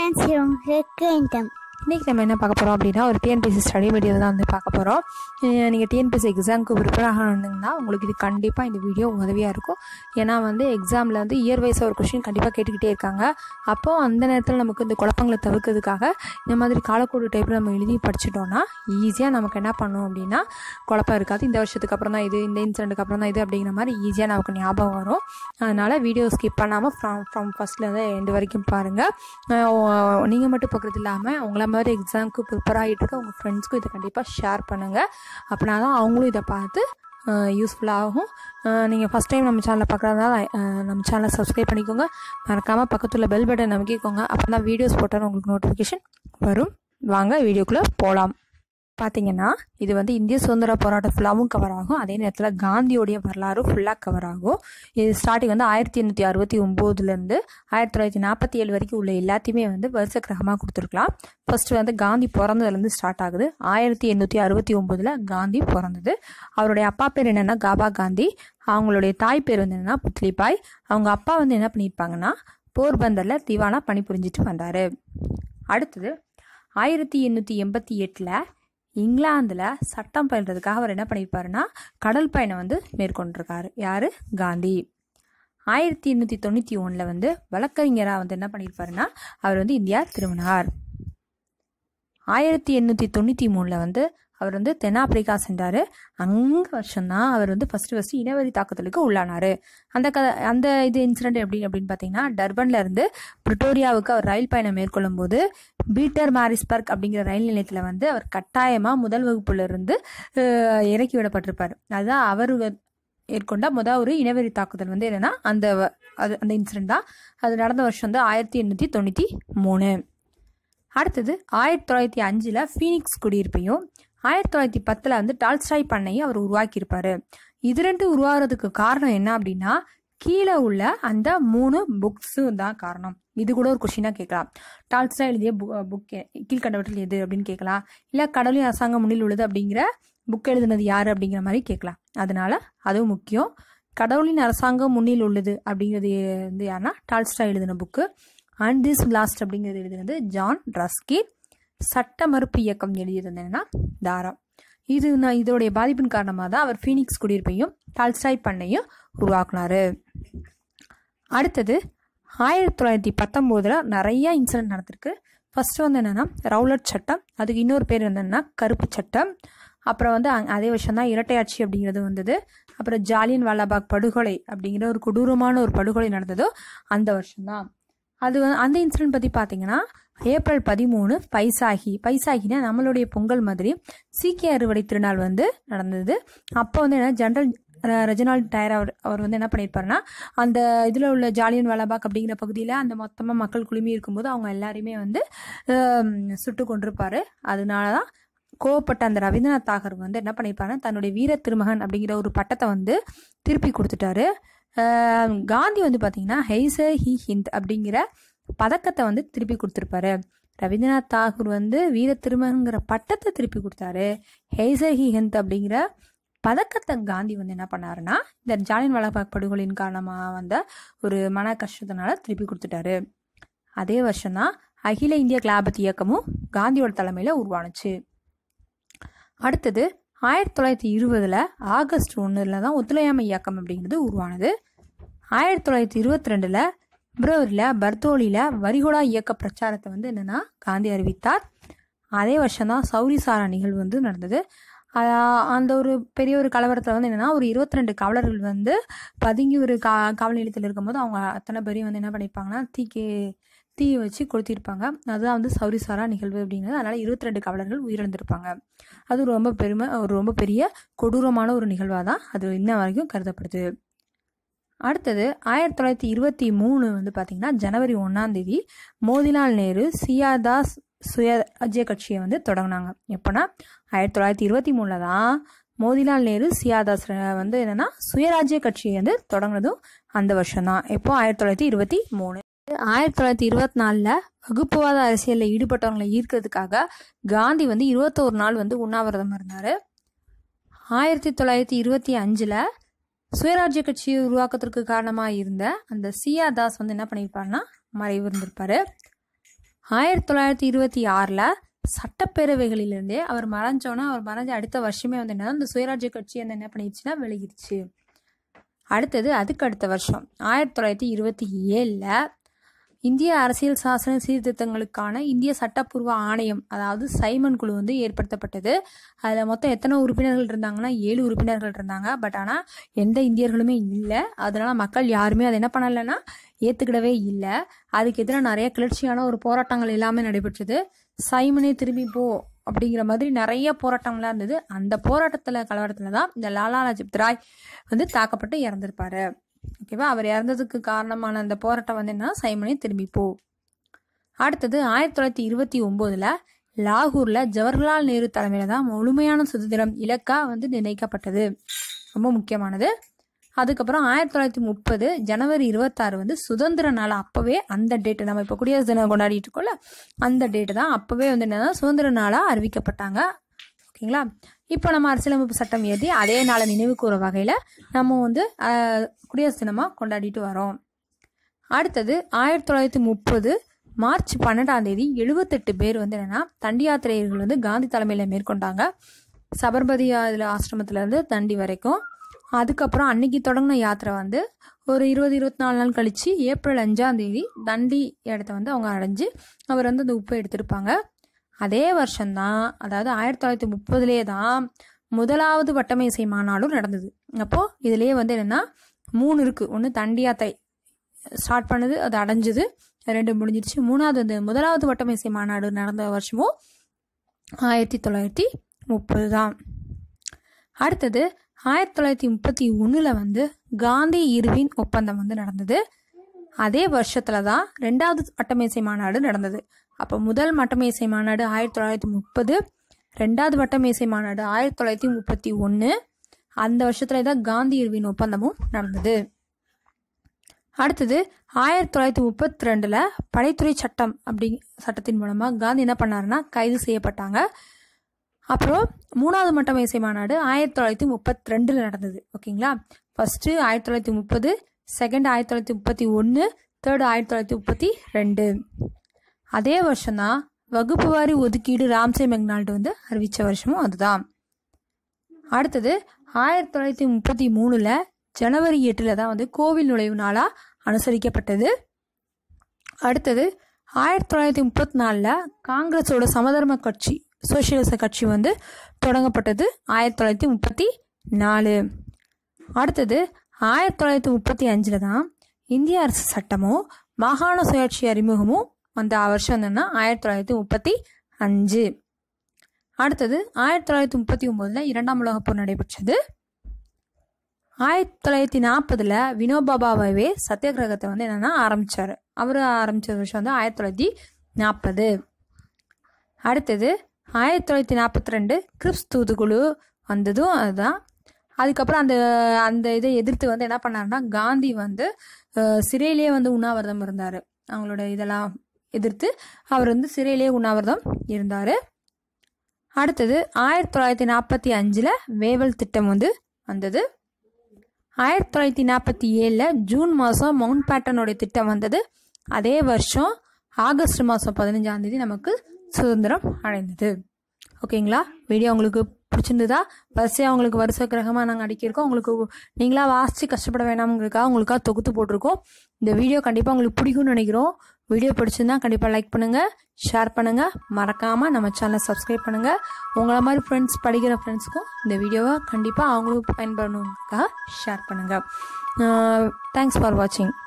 friends இவங்களுக்கு income இன்றைக்கி நம்ம என்ன பார்க்க போகிறோம் அப்படின்னா ஒரு டிஎன்பிசி ஸ்டடி வீடியோ தான் வந்து பார்க்க போகிறோம் நீங்கள் டிஎன்பிசி எக்ஸாமுக்கு ப்ரிப்பேர் ஆகணுங்கன்னா உங்களுக்கு இது கண்டிப்பாக இந்த வீடியோ உதவியாக இருக்கும் ஏன்னா வந்து எக்ஸாமில் வந்து இயர் வைஸாக ஒரு கொஷின் கண்டிப்பாக கேட்டுக்கிட்டே இருக்காங்க அப்போது அந்த நேரத்தில் நமக்கு இந்த குழப்பங்களை தவிர்க்கிறதுக்காக இந்த மாதிரி காலக்கோடு டைப்பில் நம்ம எழுதி படிச்சிட்டோம்னா ஈஸியாக நமக்கு என்ன பண்ணும் அப்படின்னா குழப்பம் இருக்காது இந்த வருஷத்துக்கு அப்புறம் தான் இது இந்த இன்சிடென்ட்டுக்கு அப்புறம் தான் இது அப்படிங்கிற மாதிரி ஈஸியாக நமக்கு ஞாபகம் வரும் அதனால் வீடியோ ஸ்கிப் பண்ணாமல் ஃப்ரம் ஃப்ரம் ஃபஸ்ட்லேருந்து எண்டு வரைக்கும் பாருங்கள் நீங்கள் மட்டும் பார்க்குறது இல்லாமல் உங்களை மாதிரி எக்ஸாமுக்கு ப்ரிப்பேர் ஆகிட்டு இருக்க உங்கள் ஃப்ரெண்ட்ஸ்க்கும் இதை கண்டிப்பாக ஷேர் பண்ணுங்கள் அப்படின்னா தான் அவங்களும் இதை பார்த்து யூஸ்ஃபுல்லாகும் நீங்கள் ஃபஸ்ட் டைம் நம்ம சேனலை பார்க்குறதுனால நம்ம சேனலை சப்ஸ்கிரைப் பண்ணிக்கோங்க மறக்காமல் பக்கத்தில் பெல் பட்டன் நமக்கிக்கோங்க அப்போ தான் வீடியோஸ் போட்டாலும் உங்களுக்கு நோட்டிஃபிகேஷன் வரும் வாங்க வீடியோக்குள்ளே போகலாம் பார்த்தீங்கன்னா இது வந்து இந்திய சுதந்திர போராட்டம் ஃபுல்லாகவும் கவர் ஆகும் அதே நேரத்தில் காந்தியோடைய வரலாறு ஃபுல்லாக கவர் ஆகும் இது ஸ்டார்டிங் வந்து ஆயிரத்தி எண்ணூற்றி அறுபத்தி ஒம்போதுலேருந்து ஆயிரத்தி தொள்ளாயிரத்தி நாற்பத்தி ஏழு வரைக்கும் உள்ள எல்லாத்தையுமே வந்து வருஷ கிரகமாக கொடுத்துருக்கலாம் ஃபர்ஸ்ட் வந்து காந்தி பிறந்ததுலேருந்து ஸ்டார்ட் ஆகுது ஆயிரத்தி எண்ணூற்றி அறுபத்தி ஒம்போதில் காந்தி பிறந்தது அவருடைய அப்பா பேர் என்னென்னா காபா காந்தி அவங்களுடைய தாய் பேர் வந்து என்னென்னா புத்லிபாய் அவங்க அப்பா வந்து என்ன பண்ணியிருப்பாங்கன்னா போர்பந்தரில் திவானா பணிபுரிஞ்சிட்டு வந்தார் அடுத்தது ஆயிரத்தி எண்ணூற்றி எண்பத்தி எட்டில் இங்கிலாந்தில் சட்டம் பயில்றதுக்காக அவர் என்ன பண்ணியிருப்பாருன்னா கடல் பயணம் வந்து மேற்கொண்டிருக்காரு யார் காந்தி ஆயிரத்தி எண்ணூற்றி தொண்ணூற்றி ஒன்றில் வந்து வழக்கறிஞராக வந்து என்ன பண்ணியிருப்பாருன்னா அவர் வந்து இந்தியா திரும்பினார் ஆயிரத்தி எண்ணூற்றி தொண்ணூற்றி மூணில் வந்து அவர் வந்து தென்னாப்பிரிக்கா சென்றார் அங்கே வருஷம்தான் அவர் வந்து ஃபஸ்ட்டு ஃபஸ்ட்டு இனவெறி தாக்குதலுக்கு உள்ளானார் அந்த க அந்த இது இன்சிடென்ட் எப்படி அப்படின்னு பார்த்தீங்கன்னா டர்பன்ல இருந்து பிரிட்டோரியாவுக்கு அவர் ரயில் பயணம் மேற்கொள்ளும் போது பீட்டர் மாரிஸ்பர்க் அப்படிங்கிற ரயில் நிலையத்தில் வந்து அவர் கட்டாயமாக முதல் வகுப்புல இருந்து இறக்கி விடப்பட்டிருப்பார் அதுதான் அவர் ஏற்கொண்ட முதல் ஒரு இனவெறி தாக்குதல் வந்து என்னென்னா அந்த அது அந்த இன்சிடென்ட் தான் அது நடந்த வருஷம் வந்து ஆயிரத்தி எண்ணூற்றி தொண்ணூற்றி மூணு அடுத்தது ஆயிரத்தி தொள்ளாயிரத்தி அஞ்சில் ஃபீனிக்ஸ் குடியிருப்பையும் ஆயிரத்தி தொள்ளாயிரத்தி பத்தில் வந்து டால்ஸ்டாய் பண்ணையும் அவர் உருவாக்கியிருப்பாரு இது ரெண்டு உருவாகிறதுக்கு காரணம் என்ன அப்படின்னா கீழே உள்ள அந்த மூணு புக்ஸும் தான் காரணம் இது கூட ஒரு கொஷினாக கேட்கலாம் டால்ஸ்டா எழுதிய புக் கீழ்கண்டவற்றில் எது அப்படின்னு கேட்கலாம் இல்லை கடலின் அரசாங்கம் முன்னில் உள்ளது அப்படிங்கிற புக் எழுதுனது யார் அப்படிங்கிற மாதிரி கேட்கலாம் அதனால அதுவும் முக்கியம் கடவுளின் அரசாங்கம் முன்னில் உள்ளது அப்படிங்கிறது வந்து யாருன்னா டால்ஸ்டா எழுதின புக்கு அண்ட் திஸ் லாஸ்ட் அப்படிங்கிறது எழுதினது ஜான் ரஸ்கி சட்ட மறுப்பு இயக்கம் எழுதியது என்னன்னா தாரா இது நான் இதோடைய பாதிப்பின் காரணமாக தான் அவர் ஃபீனிக்ஸ் குடியிருப்பையும் டால்ஸ்டாய் பண்ணையும் உருவாக்குனாரு அடுத்தது ஆயிரத்தி தொள்ளாயிரத்தி பத்தொம்போதில் நிறைய இன்சிடென்ட் நடந்திருக்கு ஃபர்ஸ்ட் வந்து என்னென்னா ரவுலட் சட்டம் அதுக்கு இன்னொரு பேர் என்னென்னா கருப்பு சட்டம் அப்புறம் வந்து அதே வருஷம் தான் இரட்டையாட்சி அப்படிங்கிறது வந்தது அப்புறம் ஜாலியன் வாலாபாக் படுகொலை அப்படிங்கிற ஒரு கொடூரமான ஒரு படுகொலை நடந்ததோ அந்த வருஷம்தான் அது அந்த இன்சிடென்ட் பற்றி பார்த்தீங்கன்னா ஏப்ரல் பதிமூணு பைசாகி பைசாகினா நம்மளுடைய பொங்கல் மாதிரி சீக்கிய அறுவடை திருநாள் வந்து நடந்தது அப்போ வந்து என்ன ஜென்ரல் ரெஜினால் டயர் அவர் அவர் வந்து என்ன பண்ணியிருப்பாருன்னா அந்த இதில் உள்ள ஜாலியன் வாலாபாக் அப்படிங்கிற பகுதியில் அந்த மொத்தமாக மக்கள் குழுமி இருக்கும்போது அவங்க எல்லாரையுமே வந்து சுட்டு கொண்டிருப்பாரு அதனால தான் கோவப்பட்ட அந்த ரவீந்திரநாத் தாகர் வந்து என்ன பண்ணியிருப்பாருன்னா தன்னுடைய வீர திருமகன் அப்படிங்கிற ஒரு பட்டத்தை வந்து திருப்பி கொடுத்துட்டாரு காந்தி வந்து பார்த்தீங்கன்னா ஹெய்சர் ஹி ஹிந்த் அப்படிங்கிற பதக்கத்தை வந்து திருப்பி கொடுத்துருப்பாரு ரவீந்திரநாத் தாகூர் வந்து வீர திருமகங்கிற பட்டத்தை திருப்பி கொடுத்தாரு ஹெய்சர் ஹி ஹிந்த் அப்படிங்கிற பதக்கத்தை காந்தி வந்து என்ன பண்ணாருன்னா இந்த ஜாலியன் வாலாபாக் படுகொலின் காரணமாக வந்த ஒரு மன கஷ்டத்தினால திருப்பி கொடுத்துட்டாரு அதே வருஷம்தான் அகில இந்திய கிளாபத் இயக்கமும் காந்தியோட தலைமையில் உருவானுச்சு அடுத்தது ஆயிரத்தி தொள்ளாயிரத்தி இருபதில் ஆகஸ்ட் ஒன்றில் தான் ஒத்துழையாமை இயக்கம் அப்படிங்கிறது உருவானது ஆயிரத்தி தொள்ளாயிரத்தி இருபத்தி ரெண்டில் பிப்ரவரியில் பர்தோலியில் வரிகொடா இயக்க பிரச்சாரத்தை வந்து என்னென்னா காந்தி அறிவித்தார் அதே வருஷம்தான் சௌரி சாரா நிகழ்வு வந்து நடந்தது அந்த ஒரு பெரிய ஒரு கலவரத்தில் வந்து என்னென்னா ஒரு இருபத்தி ரெண்டு காவலர்கள் வந்து பதுங்கி ஒரு கா காவல் நிலையத்தில் இருக்கும்போது அவங்க அத்தனை பேரையும் வந்து என்ன பண்ணியிருப்பாங்கன்னா தீக்கு தீயை வச்சு கொளுத்திருப்பாங்க அதுதான் வந்து சௌரிசாரா நிகழ்வு அப்படிங்கிறது அதனால் இருபத்தி ரெண்டு காவலர்கள் உயிரிழந்திருப்பாங்க அது ரொம்ப பெருமை ஒரு ரொம்ப பெரிய கொடூரமான ஒரு நிகழ்வாக தான் அது இன்ன வரைக்கும் கருதப்படுது அடுத்தது ஆயிரத்தி தொள்ளாயிரத்தி இருபத்தி மூணு வந்து பார்த்திங்கன்னா ஜனவரி ஒன்றாம் தேதி மோதிலால் நேரு சியாதாஸ் சுயராஜ்ய கட்சியை வந்து தொடங்கினாங்க எப்போனா ஆயிரத்தி தொள்ளாயிரத்தி இருபத்தி மூணில் தான் மோதிலால் நேரு சியாதாஸ் வந்து என்னென்னா சுயராஜ்ய கட்சியை வந்து தொடங்கினதும் அந்த வருஷம் தான் எப்போ ஆயிரத்தி தொள்ளாயிரத்தி இருபத்தி மூணு ஆயிரத்தி தொள்ளாயிரத்தி இருபத்தி நாலில் வகுப்புவாத அரசியலில் ஈடுபட்டவங்களை ஈர்க்கிறதுக்காக காந்தி வந்து இருபத்தோரு நாள் வந்து உண்ணாவிரதம் இருந்தார் ஆயிரத்தி தொள்ளாயிரத்தி இருபத்தி அஞ்சில் சுயராஜ்ய கட்சியை உருவாக்கத்திற்கு காரணமாக இருந்த அந்த சியா தாஸ் வந்து என்ன பண்ணியிருப்பாருன்னா மறைவு இருந்திருப்பாரு ஆயிரத்தி தொள்ளாயிரத்தி இருபத்தி ஆறில் சட்டப்பேரவைகளிலிருந்தே அவர் மறைஞ்சோன்னா அவர் மறைஞ்ச அடுத்த வருஷமே வந்து என்னன்னா இந்த சுயராஜ்ய கட்சி வந்து என்ன பண்ணிடுச்சுன்னா விலகிடுச்சு அடுத்தது அதுக்கு அடுத்த வருஷம் ஆயிரத்தி தொள்ளாயிரத்தி இருபத்தி ஏழில் இந்திய அரசியல் சாசன சீர்திருத்தங்களுக்கான இந்திய சட்டப்பூர்வ ஆணையம் அதாவது சைமன் குழு வந்து ஏற்படுத்தப்பட்டது அதில் மொத்தம் எத்தனை உறுப்பினர்கள் இருந்தாங்கன்னா ஏழு உறுப்பினர்கள் இருந்தாங்க பட் ஆனால் எந்த இந்தியர்களுமே இல்லை அதனால மக்கள் யாருமே அதை என்ன பண்ணலைன்னா ஏற்றுக்கிடவே இல்லை அதுக்கு எதிராக நிறைய கிளர்ச்சியான ஒரு போராட்டங்கள் எல்லாமே நடைபெற்றது சைமனே திரும்பி போ அப்படிங்கிற மாதிரி நிறைய போராட்டங்கள்லாம் இருந்தது அந்த போராட்டத்தில் கலவரத்தில் தான் இந்த லாலா லஜபத் ராய் வந்து தாக்கப்பட்டு இறந்திருப்பாரு ஓகேவா அவர் இறந்ததுக்கு காரணமான அந்த போராட்டம் வந்து என்ன சைமனே திரும்பி போ அடுத்தது ஆயிரத்தி தொள்ளாயிரத்தி இருபத்தி ஒம்போதில் லாகூரில் ஜவஹர்லால் நேரு தலைமையில் தான் முழுமையான சுதந்திரம் இலக்கா வந்து நிர்ணயிக்கப்பட்டது ரொம்ப முக்கியமானது அதுக்கப்புறம் ஆயிரத்தி தொள்ளாயிரத்தி முப்பது ஜனவரி இருபத்தாறு வந்து சுதந்திர நாள் அப்போவே அந்த டேட்டு நம்ம இப்போ குடியரசு தினம் கொண்டாடிட்டு இருக்கோம்ல அந்த டேட்டு தான் அப்போவே வந்து என்னன்னா சுதந்திர நாளாக அறிவிக்கப்பட்டாங்க ஓகேங்களா இப்போ நம்ம அரசியலமைப்பு சட்டம் ஏற்றி அதே நாளை நினைவு கூற வகையில் நம்ம வந்து ஆஹ், குடியரசு தினமாக கொண்டாடிட்டு வரோம் அடுத்தது ஆயிரத்தி தொள்ளாயிரத்தி முப்பது மார்ச் பன்னெண்டாம் தேதி எழுபத்தெட்டு பேர் வந்து என்னன்னா தண்டி யாத்திரையர்கள் வந்து காந்தி தலைமையில் மேற்கொண்டாங்க சபர்மதி அதில் ஆசிரமத்துலேருந்து தண்டி வரைக்கும் அதுக்கப்புறம் அன்னைக்கு தொடங்கின யாத்திரை வந்து ஒரு இருபது இருபத்தி நாலு நாள் கழிச்சு ஏப்ரல் அஞ்சாம் தேதி தண்டி இடத்த வந்து அவங்க அடைஞ்சு அவர் வந்து அந்த உப்பை எடுத்திருப்பாங்க அதே வருஷம்தான் அதாவது ஆயிரத்தி தொள்ளாயிரத்தி முப்பதுலேயே தான் முதலாவது வட்டமேசை மாநாடும் நடந்தது அப்போது இதுலேயே வந்து என்னென்னா மூணு இருக்குது ஒன்று தண்டி யாத்திரை ஸ்டார்ட் பண்ணது அது அடைஞ்சது ரெண்டு முடிஞ்சிருச்சு மூணாவது அந்த முதலாவது வட்டமேசை மாநாடு நடந்த வருஷமும் ஆயிரத்தி தொள்ளாயிரத்தி முப்பது தான் அடுத்தது ஆயிரத்தி தொள்ளாயிரத்தி முப்பத்தி ஒன்றில் வந்து காந்தி இருவின் ஒப்பந்தம் வந்து நடந்தது அதே வருஷத்தில் தான் ரெண்டாவது வட்டமேசை மாநாடு நடந்தது அப்போ முதல் வட்டமேசை மாநாடு ஆயிரத்தி தொள்ளாயிரத்தி முப்பது ரெண்டாவது வட்டமேசை மாநாடு ஆயிரத்தி தொள்ளாயிரத்தி முப்பத்தி ஒன்று அந்த வருஷத்துல தான் காந்தி இருவின் ஒப்பந்தமும் நடந்தது அடுத்தது ஆயிரத்தி தொள்ளாயிரத்தி முப்பத்தி ரெண்டில் படைத்துறை சட்டம் அப்படி சட்டத்தின் மூலமாக காந்தி என்ன பண்ணாருன்னா கைது செய்யப்பட்டாங்க அப்புறம் மூணாவது மட்டம் இசை மாநாடு ஆயிரத்தி தொள்ளாயிரத்தி முப்பத்தி ரெண்டில் நடந்தது ஓகேங்களா ஃபஸ்ட்டு ஆயிரத்தி தொள்ளாயிரத்தி முப்பது செகண்ட் ஆயிரத்தி தொள்ளாயிரத்தி முப்பத்தி ஒன்று தேர்டு ஆயிரத்தி தொள்ளாயிரத்தி முப்பத்தி ரெண்டு அதே வருஷம்தான் வகுப்பு வாரி ஒதுக்கீடு ராம்சே மெக்னால்டு வந்து அறிவித்த வருஷமும் அதுதான் அடுத்தது ஆயிரத்தி தொள்ளாயிரத்தி முப்பத்தி மூணில் ஜனவரி எட்டில் தான் வந்து கோவில் நுழைவு நாளாக அனுசரிக்கப்பட்டது அடுத்தது ஆயிரத்தி தொள்ளாயிரத்தி முப்பத்தி நாலில் காங்கிரஸோட சமதர்ம கட்சி சோசியலிச கட்சி வந்து தொடங்கப்பட்டது ஆயிரத்தி தொள்ளாயிரத்தி முப்பத்தி நாலு அடுத்தது ஆயிரத்தி தொள்ளாயிரத்தி முப்பத்தி அஞ்சில் தான் இந்திய அரசு சட்டமும் மாகாண சுயாட்சி அறிமுகமும் வந்த வருஷம் என்னன்னா ஆயிரத்தி தொள்ளாயிரத்தி முப்பத்தி அஞ்சு அடுத்தது ஆயிரத்தி தொள்ளாயிரத்தி முப்பத்தி ஒம்போதில் இரண்டாம் உலகப் போர் நடைபெற்றது ஆயிரத்தி தொள்ளாயிரத்தி நாற்பதில் வினோபா பாபாவே சத்தியாகிரகத்தை வந்து என்னென்னா ஆரம்பித்தார் அவர் ஆரம்பித்த வருஷம் வந்து ஆயிரத்தி தொள்ளாயிரத்தி நாற்பது அடுத்தது ஆயிரத்தி தொள்ளாயிரத்தி நாற்பத்தி ரெண்டு கிரிப்ஸ் தூதுக்குழு வந்ததும் அதுதான் அதுக்கப்புறம் அந்த அந்த இதை எதிர்த்து வந்து என்ன பண்ணாருன்னா காந்தி வந்து அஹ், சிறையிலேயே வந்து உண்ணாவிரதம் இருந்தார் அவங்களோட இதெல்லாம் எதிர்த்து அவர் வந்து சிறையிலேயே உண்ணாவிரதம் இருந்தார் அடுத்தது ஆயிரத்தி தொள்ளாயிரத்தி நாற்பத்தி அஞ்சில் வேவல் திட்டம் வந்து வந்தது ஆயிரத்தி தொள்ளாயிரத்தி நாற்பத்தி ஏழில் ஜூன் மாதம் மவுண்ட் பேட்டனோடைய திட்டம் வந்தது அதே வருஷம் ஆகஸ்ட் மாதம் பதினஞ்சாம் தேதி நமக்கு சுதந்திரம் அடைந்தது ஓகேங்களா வீடியோ உங்களுக்கு பிடிச்சிருந்ததா வரிசையாக உங்களுக்கு வருஷ கிரகமாக நாங்கள் அடிக்கிருக்கோம் உங்களுக்கு நீங்களாக வாசித்து கஷ்டப்பட வேணாம்ங்கிறதுக்காக உங்களுக்காக தொகுத்து போட்டிருக்கோம் இந்த வீடியோ கண்டிப்பாக உங்களுக்கு பிடிக்கும்னு நினைக்கிறோம் வீடியோ பிடிச்சிருந்தா கண்டிப்பாக லைக் பண்ணுங்கள் ஷேர் பண்ணுங்கள் மறக்காமல் நம்ம சேனலை சப்ஸ்கிரைப் பண்ணுங்கள் உங்களை மாதிரி ஃப்ரெண்ட்ஸ் படிக்கிற ஃப்ரெண்ட்ஸ்க்கும் இந்த வீடியோவை கண்டிப்பாக அவங்களுக்கும் பயன்படணுங்கிறதுக்காக ஷேர் பண்ணுங்கள் தேங்க்ஸ் ஃபார் வாட்சிங்